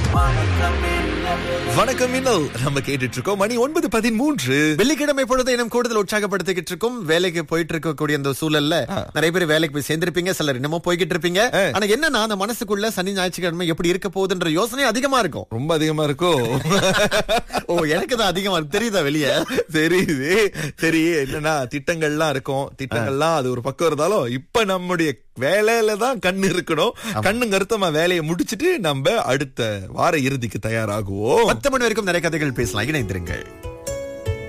வணக்கம் மின்னல் நம்ம கேட்டுட்டு இருக்கோம் மணி ஒன்பது பதிமூன்று வெள்ளிக்கிழமை பொழுது இன்னும் கூடுதல் உற்சாகப்படுத்திக்கிட்டு இருக்கோம் வேலைக்கு போயிட்டு இருக்கக்கூடிய அந்த சூழல்ல நிறைய பேர் வேலைக்கு போய் சேர்ந்திருப்பீங்க சிலர் இன்னமும் போய்கிட்டு இருப்பீங்க ஆனா என்னன்னா அந்த மனசுக்குள்ள சனி ஞாயிற்றுக்கிழமை எப்படி இருக்க போகுதுன்ற யோசனை அதிகமா இருக்கும் ரொம்ப அதிகமா இருக்கோ ஓ எனக்கு தான் அதிகமா இருக்கு தெரியுதா வெளியே தெரியுது சரி என்னன்னா திட்டங்கள்லாம் இருக்கும் திட்டங்கள்லாம் அது ஒரு பக்கம் இருந்தாலும் இப்ப நம்முடைய வேலையில தான் கண்ணு இருக்கணும் கண்ணு கருத்தமா வேலையை முடிச்சிட்டு நம்ம அடுத்த வார இறுதிக்கு தயாராகுவோம் பத்து மணி வரைக்கும் நிறைய கதைகள் பேசலாம் இணைந்திருங்கள்